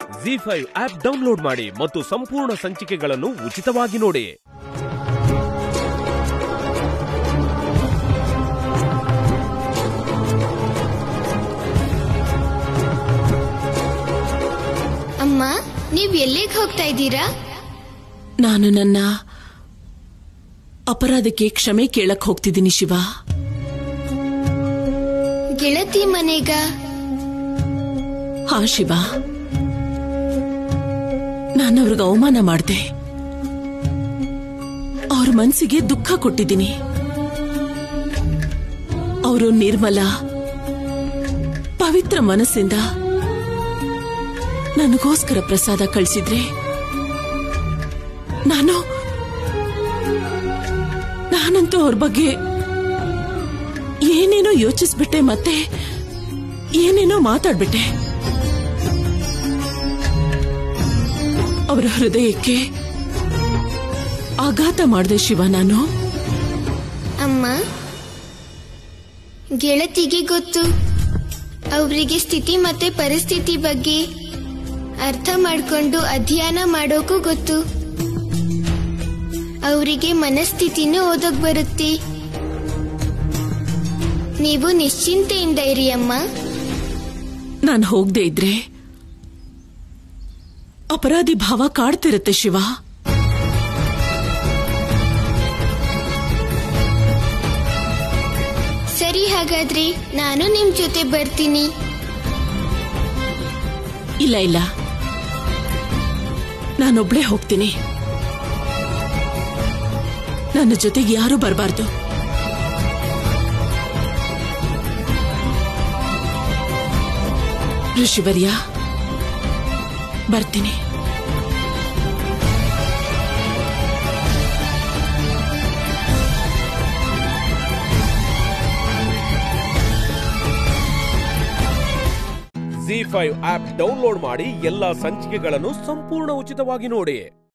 G five app download ಮಾಡಿ ಮತ್ತು ಸಂಪೂರ್ಣ ಸಂಚಿಕೆಗಳನ್ನು ಉಚಿತವಾಗಿ ನೋಡಿ ಅಮ್ಮ ನೀವ್ ಎಲ್ಲಿಗೆ ಹೋಗ್ತಾ ಇದ್ದೀರಾ ನಾನು ನನ್ನ ಅಪರಾಧಕ್ಕೆ ಕ್ಷಮೆ ಕೇಳಕ್ ಹೋಗ್ತಿದ್ದೀನಿ ಶಿವ ಗೆಳತಿ ಮನೆಗ ಹಾ ಶಿವ ನಾನು ಅವ್ರಿಗೆ ಅವಮಾನ ಮಾಡ್ದೆ ಅವ್ರ ಮನ್ಸಿಗೆ ದುಃಖ ಕೊಟ್ಟಿದ್ದೀನಿ ಅವರು ನಿರ್ಮಲ ಪವಿತ್ರ ಮನಸ್ಸಿಂದ ನನಗೋಸ್ಕರ ಪ್ರಸಾದ ಕಳಿಸಿದ್ರೆ ನಾನು ನಾನಂತೂ ಅವ್ರ ಬಗ್ಗೆ ಏನೇನೋ ಯೋಚಿಸ್ಬಿಟ್ಟೆ ಮತ್ತೆ ಏನೇನೋ ಮಾತಾಡ್ಬಿಟ್ಟೆ ಅವರ ಹೃದಯಕ್ಕೆ ಆಘಾತ ಮಾಡಿದೆ ಶಿವ ನಾನು ಅಮ್ಮ ಗೆಳತಿಗೆ ಗೊತ್ತು ಅವರಿಗೆ ಸ್ಥಿತಿ ಮತ್ತೆ ಪರಿಸ್ಥಿತಿ ಬಗ್ಗೆ ಅರ್ಥ ಮಾಡ್ಕೊಂಡು ಅಧ್ಯಯನ ಮಾಡೋಕು ಗೊತ್ತು ಅವರಿಗೆ ಮನಸ್ಥಿತಿನೂ ಓದಕ್ ಬರುತ್ತೆ ನೀವು ನಿಶ್ಚಿಂತೆಯಿಂದ ಇರಿ ಅಮ್ಮ ನಾನು ಹೋಗದೆ ಇದ್ರೆ ಅಪರಾಧಿ ಭಾವ ಕಾಡ್ತಿರತ್ತೆ ಶಿವ ಸರಿ ಹಾಗಾದ್ರೆ ನಾನು ನಿಮ್ ಜೊತೆ ಬರ್ತೀನಿ ಇಲ್ಲ ಇಲ್ಲ ನಾನೊಬ್ಳೇ ಹೋಗ್ತೀನಿ ನನ್ನ ಜೊತೆಗೆ ಯಾರೂ ಬರಬಾರ್ದು ಋಷಿವರ್ಯ ಬರ್ತೀನಿ ಜಿ ಫೈವ್ ಆಪ್ ಡೌನ್ಲೋಡ್ ಮಾಡಿ ಎಲ್ಲಾ ಸಂಚಿಕೆಗಳನ್ನು ಸಂಪೂರ್ಣ ಉಚಿತವಾಗಿ ನೋಡಿ